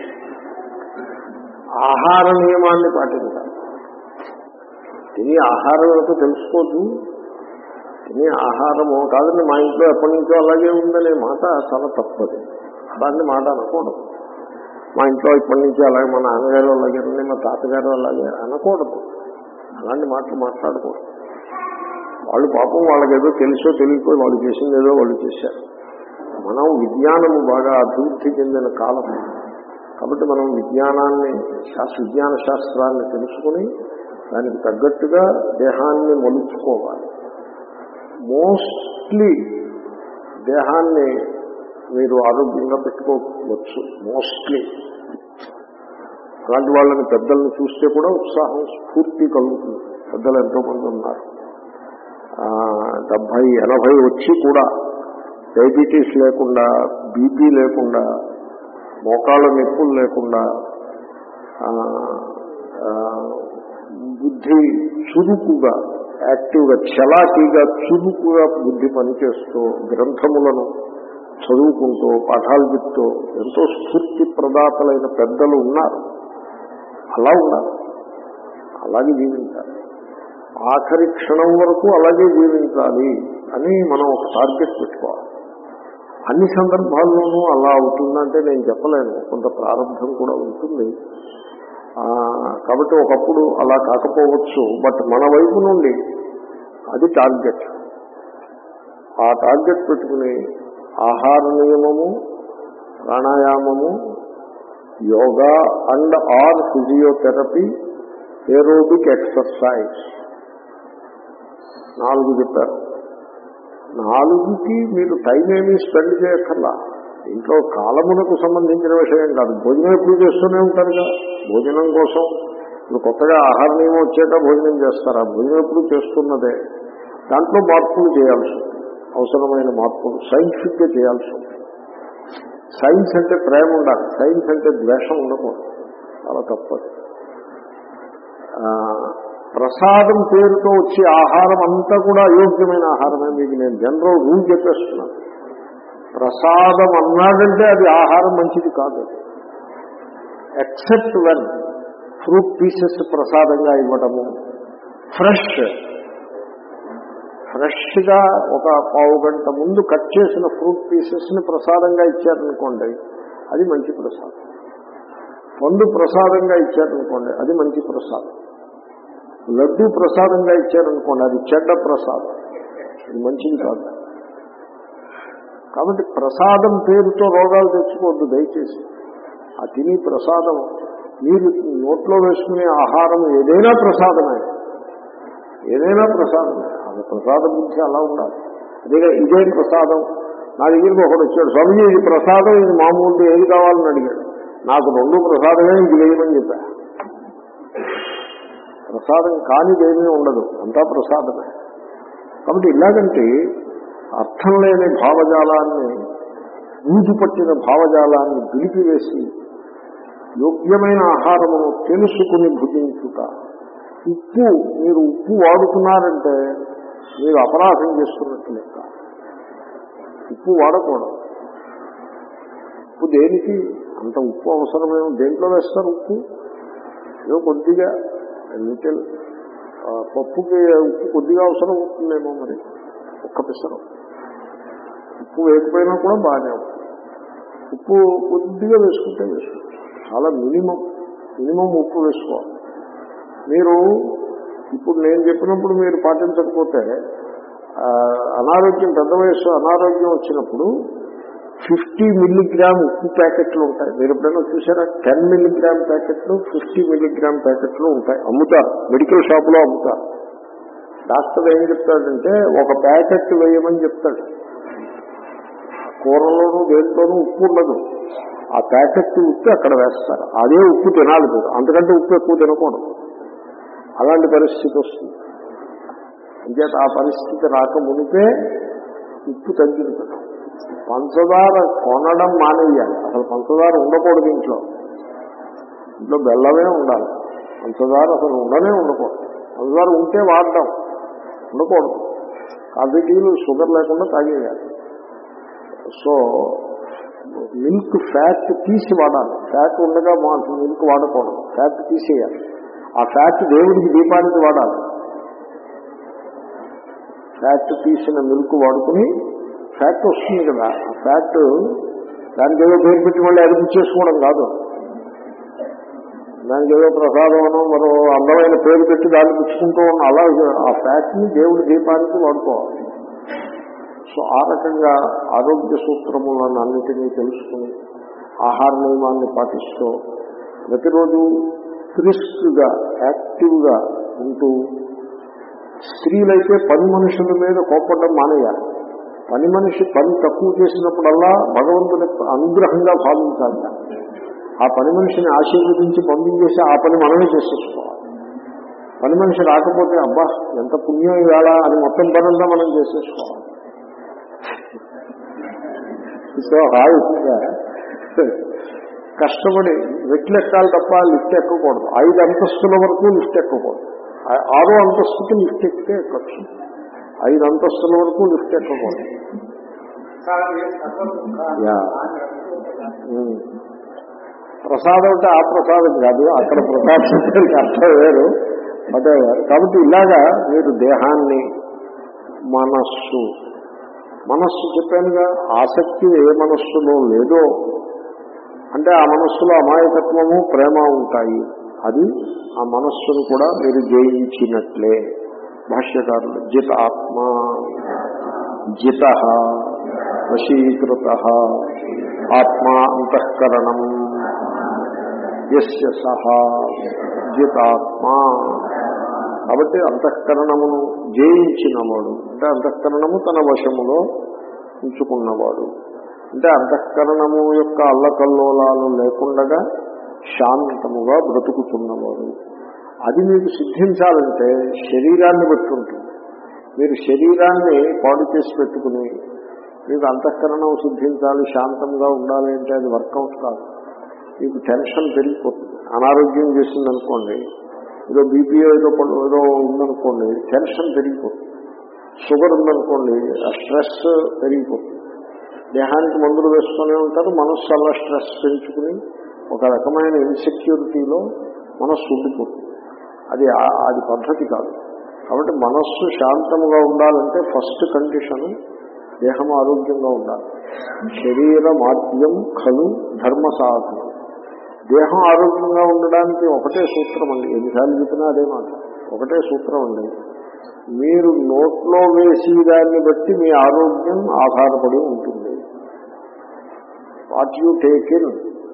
ఆహార నియమాన్ని పాటించాలి తిని ఆహారం ఏంటో తెలుసుకోవద్దు తిని ఆహారము కాదండి మా ఇంట్లో ఎప్పటి నుంచో అలాగే ఉందనే మాట చాలా తప్పదు దాన్ని మాట అనకూడదు మా ఇంట్లో ఇప్పటి నుంచి అలాగే మా నాన్నగారు అలాగే ఉంది మా తాతగారు అలాగే అనకూడదు అలాంటి మాటలు మాట్లాడకూడదు వాళ్ళు పాపం వాళ్ళకి ఏదో తెలుసో తెలియకో వాళ్ళు చేసింది ఏదో వాళ్ళు చేశారు మనం విజ్ఞానము బాగా అభివృద్ధి చెందిన కాలం కాబట్టి మనం విజ్ఞానాన్ని శాస్త్ర విజ్ఞాన శాస్త్రాన్ని తెలుసుకుని దానికి తగ్గట్టుగా దేహాన్ని మలుచుకోవాలి మోస్ట్లీ దేహాన్ని మీరు ఆరోగ్యంగా పెట్టుకోవచ్చు మోస్ట్లీ అలాంటి వాళ్ళని పెద్దల్ని చూస్తే కూడా ఉత్సాహం స్ఫూర్తి కలుగుతుంది పెద్దలు ఎంతో మంది ఉన్నారు ఆ, డెబ్భై ఎనభై వచ్చి కూడా డయాబెటీస్ లేకుండా బీపీ లేకుండా మోకాళ్ళ నొప్పులు లేకుండా ఆ, ఆ, బుద్ధి చురుకుగా యాక్టివ్గా చలాకీగా చురుకుగా బుద్ధి పనిచేస్తూ గ్రంథములను చదువుకుంటూ పాఠాలు చెప్తూ ఎంతో స్ఫూర్తి ప్రదాతలైన పెద్దలు ఉన్నారు అలా ఉన్నారు అలాగే జీవించాలి ఆఖరి క్షణం వరకు అలాగే జీవించాలి అని మనం ఒక టార్గెట్ పెట్టుకోవాలి అన్ని సందర్భాల్లోనూ అలా అవుతుందంటే నేను చెప్పలేను కొంత ప్రారంభం కూడా ఉంటుంది ఆ, కాబట్టి ఒకప్పుడు అలా కాకపోవచ్చు బట్ మన వైపు నుండి అది టార్గెట్ ఆ టార్గెట్ పెట్టుకుని ఆహార నియమము ప్రాణాయామము yoga and or physiotherapy aerobic exercise నాలుగు చెప్పారు నాలుగుకి మీరు టైం ఏమీ స్పెండ్ చేయక్కర్లా ఇంట్లో కాలమునకు సంబంధించిన విషయం కాదు భోజనం ఎప్పుడు చేస్తూనే ఉంటారు కదా భోజనం కోసం ఇప్పుడు కొత్తగా ఆహార నియమం వచ్చాక భోజనం చేస్తారా భోజనం ఎప్పుడు చేస్తున్నదే దాంట్లో మార్పులు చేయాల్సి ఉంటుంది అవసరమైన మార్పులు సైంటిఫిక్గా చేయాల్సి ఉంటుంది సైన్స్ అంటే ప్రేమ ఉండాలి సైన్స్ అంటే ద్వేషం ఉండకూడదు చాలా తప్పదు ఆ, ప్రసాదం పేరుతో వచ్చే ఆహారం అంతా కూడా అయోగ్యమైన ఆహారమే మీకు నేను జనరల్ రూల్ చెప్పేస్తున్నాను ప్రసాదం అన్నాడంటే అది ఆహారం మంచిది కాదు ఎక్సెప్ట్ వెన్ ఫ్రూట్ పీసెస్ ప్రసాదంగా ఇవ్వడము ఫ్రెష్ ఫ్రెష్గా ఒక పావు గంట ముందు కట్ చేసిన ఫ్రూట్ పీసెస్ని ప్రసాదంగా ఇచ్చారనుకోండి అది మంచి ప్రసాదం పండు ప్రసాదంగా ఇచ్చారనుకోండి అది మంచి ప్రసాదం లడ్డు ప్రసాదంగా ఇచ్చారనుకోండి అది చెడ్డ ప్రసాదం ఇది మంచిది కాదు కాబట్టి ప్రసాదం పేరుతో రోగాలు తెచ్చుకోవద్దు దయచేసి ఆ తిని ప్రసాదం మీరు నోట్లో వేసుకునే ఆహారం ఏదైనా ప్రసాదమే ఏదైనా ప్రసాదమే అది ప్రసాద బుద్ధి అలా ఉండాలి అదేగా ఇదే ప్రసాదం నా దగ్గరికి ఒకడు వచ్చాడు స్వామిజీ ఇది ప్రసాదం ఇది మామూలు ఏది కావాలని అడిగాడు నాకు రెండు ప్రసాదమే ఇది వేయమని చెప్పా ప్రసాదం కానిదేమీ ఉండదు అంతా ప్రసాదమే కాబట్టి ఇలాగంటే అర్థం లేని భావజాలాన్ని ఊజు పట్టిన భావజాలాన్ని పిలిపివేసి యోగ్యమైన ఆహారమును తెలుసుకుని భుజించుట ఉప్పు మీరు ఉప్పు వాడుతున్నారంటే మీరు అపరాధం చేస్తున్నట్టు లెక్క ఉప్పు వాడకూడదు ఉప్పు దేనికి అంత ఉప్పు అవసరమేమో దేంట్లో వేస్తారు ఉప్పు ఏదో కొద్దిగా లిటిల్ పప్పుకి ఉప్పు కొద్దిగా అవసరం అవుతుందేమో మరి ఒక్క పిసరం ఉప్పు వేయకపోయినా కూడా బాగానే ఉంటుంది ఉప్పు కొద్దిగా వేసుకుంటే వేసుకోవచ్చు చాలా మినిమం మినిమం ఉప్పు వేసుకోవాలి మీరు ఇప్పుడు నేను చెప్పినప్పుడు మీరు పాటించకపోతే ఆ, అనారోగ్యం పెద్ద వయసు అనారోగ్యం వచ్చినప్పుడు ఫిఫ్టీ మిల్లీగ్రామ్ ఉప్పు ప్యాకెట్లు ఉంటాయి మీరు ఎప్పుడైనా చూసారా టెన్ మిల్లీగ్రామ్ ప్యాకెట్లు ఫిఫ్టీ మిల్లీగ్రామ్ ప్యాకెట్లు ఉంటాయి అమ్ముతారు మెడికల్ షాపులో అమ్ముతారు డాక్టర్ ఏం చెప్తాడంటే ఒక ప్యాకెట్ వేయమని చెప్తాడు కూరలోనూ దేంట్లోనూ ఉప్పు ఉండదు ఆ ప్యాకెట్ ఉప్పు అక్కడ వేస్తారు అదే ఉప్పు తినాలి మీరు అంతకంటే ఉప్పు ఎక్కువ తినకూడదు అలాంటి పరిస్థితి వస్తుంది అంచేత ఆ పరిస్థితి రాకమునిపే ఉప్పు తగ్గించడం పంచదార కొనడం మానేయాలి అసలు పంచదార ఉండకూడదు ఇంట్లో ఇంట్లో బెల్లమే ఉండాలి పంచదార అసలు ఉండనే ఉండకూడదు పంచదార ఉంటే వాడడం ఉండకూడదు కాఫీ టీలు షుగర్ లేకుండా తాగేయాలి సో మిల్క్ ఫ్యాట్ తీసి వాడాలి ఫ్యాట్ ఉండగా మా మిల్క్ వాడకూడదు ఫ్యాట్ తీసేయాలి ఆ ఫ్యాట్ దేవుడికి దీపానికి వాడాలి ఫ్యాట్ తీసిన మిల్క్ వాడుకుని ఫ్యాట్ వస్తుంది కదా ఆ ఫ్యాట్ దానికి ఏదో పేరు పెట్టి మళ్ళీ అదుపు చేసుకోవడం కాదు దానికి ఏదో ప్రసాదం మరో అందమైన పేరు పెట్టి దాన్ని పుచ్చుకుంటూ ఉన్న అలా ఆ ఫ్యాట్ని దేవుడి దీపానికి వాడుకోవాలి సో ఆ రకంగా ఆరోగ్య సూత్రములను అన్నిటినీ తెలుసుకుని ఆహార నియమాన్ని పాటిస్తూ ప్రతిరోజు క్రిస్క్గా యాక్టివ్గా ఉంటూ స్త్రీలైతే పని మనుషుల మీద కోపడడం మానేయాలి పని మనిషి పని తక్కువ చేసినప్పుడల్లా భగవంతుని అనుగ్రహంగా భావించాలి ఆ పని మనిషిని ఆశీర్వదించి పంపించేసి ఆ పని మనమే చేసేసుకోవాలి పని మనిషి రాకపోతే అబ్బా ఎంత పుణ్యం ఇవాళ అని మొత్తం పనంతా మనం చేసేసుకోవాలి సో హాయిగా కష్టపడి మెట్లు ఎక్కాలి తప్ప లిఫ్ట్ ఎక్కకూడదు ఐదు అంతస్తుల వరకు లిఫ్ట్ ఎక్కకూడదు ఆ- ఆరో అంతస్తుకి లిఫ్ట్ ఎక్కితే ఎక్కచ్చు ఐదు అంతస్తుల వరకు లిఫ్ట్ ఎక్కకూడదు యా. ఉమ్. ప్రసాదం అంటే ఆ ప్రసాదం కాదు అక్కడ ప్రసాదానికి అర్థం వేరు అదే కాబట్టి ఇలాగా మీరు దేహాన్ని మనస్సు మనస్సు చెప్పానుగా ఆసక్తి ఏ మనస్సులో లేదో అంటే ఆ మనస్సులో అమాయకత్వము ప్రేమ ఉంటాయి అది ఆ మనస్సును కూడా మీరు జయించినట్లే భాష్యకారులు జిత్ ఆత్మ జిత వశీకృత ఆత్మా అంతఃకరణం యస్య సహ జితాత్మా కాబట్టి అంతఃకరణమును జయించినవాడు అంటే అంతఃకరణము తన వశములో ఉంచుకున్నవాడు అంటే అంతఃకరణము యొక్క అల్లకల్లోలాలు లేకుండగా శాంతముగా బ్రతుకుతున్నవాడు అది మీకు సిద్ధించాలంటే శరీరాన్ని బట్టి ఉంటుంది మీరు శరీరాన్ని పాడు చేసి పెట్టుకుని మీకు అంతఃకరణం సిద్ధించాలి శాంతంగా ఉండాలి అంటే అది వర్కౌట్ కాదు మీకు టెన్షన్ పెరిగిపోతుంది అనారోగ్యం చేసిందనుకోండి ఏదో బీపీ ఏదో పళ్ళు ఏదో ఉందనుకోండి టెన్షన్ పెరిగిపోతుంది షుగర్ ఉందనుకోండి ఆ స్ట్రెస్ పెరిగిపోతుంది దేహానికి మందులు వేసుకునే ఉంటారు మనస్సు అలా స్ట్రెస్ పెంచుకుని ఒక రకమైన ఇన్సెక్యూరిటీలో మనస్సు ఉండిపోతుంది అది ఆ- అది పద్ధతి కాదు కాబట్టి మనస్సు శాంతముగా ఉండాలంటే ఫస్ట్ కండిషన్ దేహం ఆరోగ్యంగా ఉండాలి శరీర మాధ్యం ఖలు ధర్మ సాధనం దేహం ఆరోగ్యంగా ఉండడానికి ఒకటే సూత్రం అండి ఎన్నిసార్లు చెప్పినా అదే మాట ఒకటే సూత్రం అండి మీరు నోట్లో వేసి దాన్ని బట్టి మీ ఆరోగ్యం ఆధారపడి ఉంటుంది వాట్ యూ టేక్ ఇన్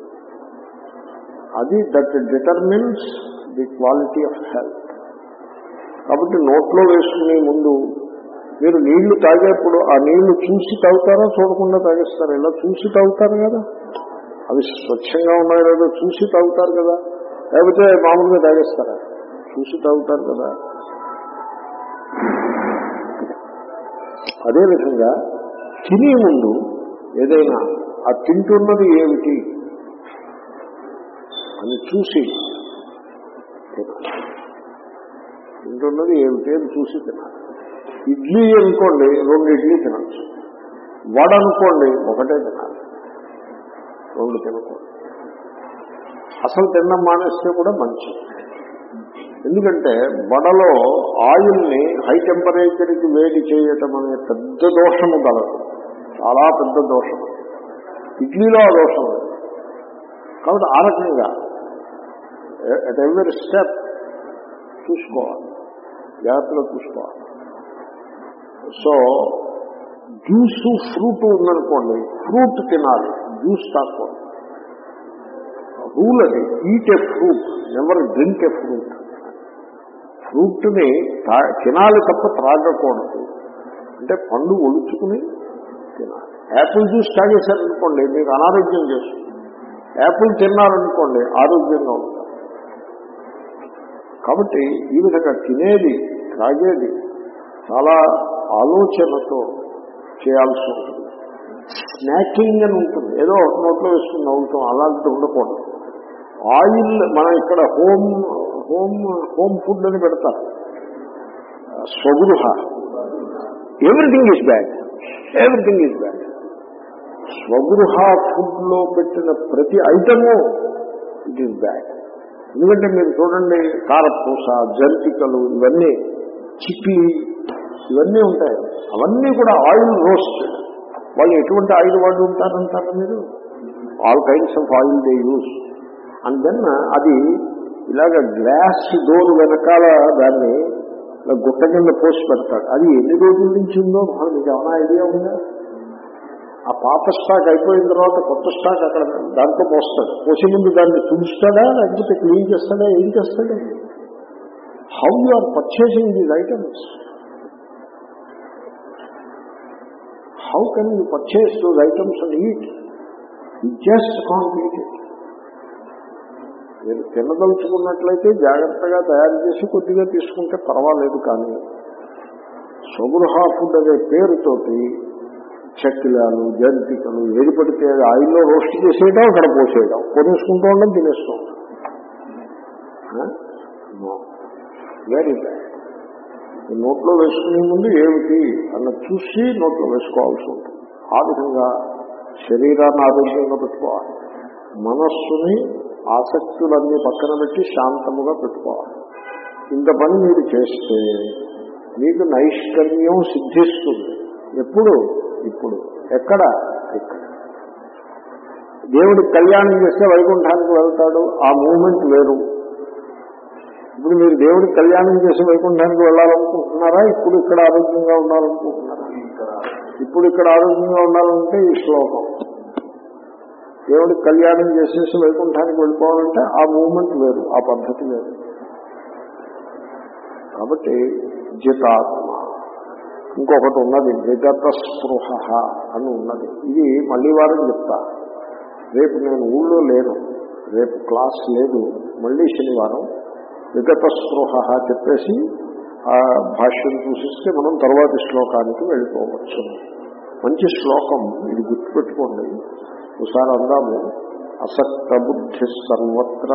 అది that determines the quality of health కాబట్టి నోట్లో వేసుకునే ముందు మీరు నీళ్లు తాగేప్పుడు ఆ నీళ్లు చూసి తాగుతారా చూడకుండా తాగేస్తారా ఇలా చూసి తాగుతారు కదా అవి స్వచ్ఛంగా ఉన్నాయో లేదో చూసి తాగుతారు కదా లేకపోతే మామూలుగా తాగేస్తారా చూసి తాగుతారు కదా అదేవిధంగా తినే ముందు ఏదైనా ఆ తింటున్నది ఏమిటి అని చూసి తినాలి తింటున్నది ఏమిటి అని చూసి తినాలి ఇడ్లీ అనుకోండి రెండు ఇడ్లీ తినచ్చు వడ అనుకోండి ఒకటే తినాలి రెండు తినకూడదు అసలు తినడం మానేస్తే కూడా మంచిది ఎందుకంటే వడలో ఆయిల్ని హై టెంపరేచర్కి వేడి చేయటం అనే పెద్ద దోషము గలదు చాలా పెద్ద దోషం ఇడ్లీలో ఆ దోషం లేదు కాబట్టి ఆ రకంగా అట్ ఎవరి స్టెప్ చూసుకోవాలి జాగ్రత్తగా చూసుకోవాలి సో జ్యూస్ ఫ్రూట్ ఉందనుకోండి ఫ్రూట్ తినాలి జ్యూస్ తాకూడదు రూల్ అది eat a fruit never drink a fruit ఫ్రూట్ని తా- తినాలి తప్ప త్రాగకూడదు అంటే పండు ఒలుచుకుని తినాలి యాపిల్ జ్యూస్ తాగేశారనుకోండి మీకు అనారోగ్యం చేస్తుంది యాపిల్ తిన్నారనుకోండి ఆరోగ్యంగా ఉంటారు కాబట్టి ఈ విధంగా తినేది త్రాగేది చాలా ఆలోచనతో చేయాల్సి ఉంటుంది స్నాకింగ్ అని ఉంటుంది ఏదో ఒక నోట్లో వేసుకుని నవ్వుతాం అలాంటిది ఉండకూడదు ఆయిల్ మనం ఇక్కడ హోమ్ హోమ్ హోమ్ ఫుడ్ అని పెడతారు Swagruha everything is bad everything is bad Swagruha food లో పెట్టిన ప్రతి ఐటము ఇట్ ఈజ్ బ్యాడ్ ఎందుకంటే మీరు చూడండి కారపూస జంతికలు ఇవన్నీ చిప్పి ఇవన్నీ ఉంటాయి అవన్నీ కూడా ఆయిల్ రోస్ట్ వాళ్ళు ఎటువంటి ఆయిల్ వాళ్ళు ఉంటారంటారా మీరు all kinds of oil they use and then అది ఇలాగ గ్లాస్ డోర్ వెనకాల దాన్ని ఇలా గుట్ట కింద పోసి పెడతాడు అది ఎన్ని రోజుల నుంచి ఉందో మరి మీకు ఏమైనా ఐడియా ఉందా ఆ పాత స్టాక్ అయిపోయిన తర్వాత కొత్త స్టాక్ అక్కడ దాంట్లో పోస్తాడు పోసే ముందు దాన్ని తుడుస్తాడా లేకపోతే క్లీన్ చేస్తాడా ఏం చేస్తాడా how you are purchasing these items how can you purchase those items and eat you just complete it మీరు తినదలుచుకున్నట్లయితే జాగ్రత్తగా తయారు చేసి కొద్దిగా తీసుకుంటే పర్వాలేదు కానీ సుగృహ ఫుడ్ అనే పేరుతోటి చక్కిలాలు జంతికలు ఏది పడితే అది ఆయిల్లో రోస్ట్ చేసేయడం అక్కడ పోసేయడం కొనేసుకుంటూ ఉండడం తినేస్తూ వెరీ బ్యాడ్ నోట్లో వేసుకునే ముందు ఏమిటి అన్న చూసి నోట్లో వేసుకోవాల్సి ఉంటుంది ఆ విధంగా శరీరాన్ని ఆరోగ్యంగా పెట్టుకోవాలి మనస్సుని ఆసక్తులన్నీ పక్కన పెట్టి శాంతముగా పెట్టుకోవాలి ఇంత పని మీరు చేస్తే మీకు నైష్కర్మ్యం సిద్ధిస్తుంది ఎప్పుడు ఇప్పుడు ఎక్కడ ఇక్కడ దేవుడి కళ్యాణం చేస్తే వైకుంఠానికి వెళ్తాడు ఆ మూమెంట్ వేరు ఇప్పుడు మీరు దేవుడికి కళ్యాణం చేసి వైకుంఠానికి వెళ్ళాలనుకుంటున్నారా ఇప్పుడు ఇక్కడ ఆరోగ్యంగా ఉండాలనుకుంటున్నారా ఇప్పుడు ఇక్కడ ఆరోగ్యంగా ఉండాలంటే ఈ శ్లోకం దేవుడికి కళ్యాణం చేసేసి వైకుంఠానికి వెళ్ళిపోవాలంటే ఆ మూమెంట్ వేరు ఆ పద్ధతి వేరు కాబట్టి జితాత్మ ఇంకొకటి ఉన్నది విగత స్పృహ అని ఉన్నది ఇది మళ్ళీ వారం చెప్తా రేపు నేను ఊళ్ళో లేను రేపు క్లాస్ లేదు మళ్ళీ శనివారం విగత స్పృహ చెప్పేసి ఆ భాష్యం చూసిస్తే మనం తర్వాతి శ్లోకానికి వెళ్ళిపోవచ్చు మంచి శ్లోకం ఇది గుర్తుపెట్టుకోండి ఒకసారి అందాము అసక్త బుద్ధి సర్వత్ర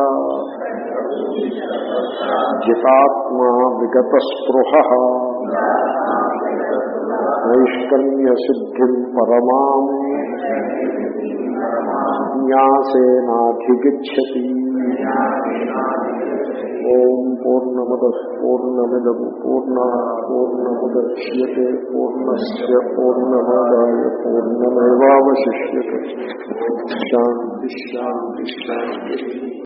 జితాత్మ విగత స్పృహ నైష్కర్మ్య సిద్ధిం పరమాం న్యాసేనాధిగచ్చతి ఓం పూర్ణమద పూర్ణమిదం పూర్ణ పూర్ణముద్యతే పూర్ణస్ పూర్ణమాదాయ పూర్ణమేవాశిష్యతే శాంతి శాంతి శాంతి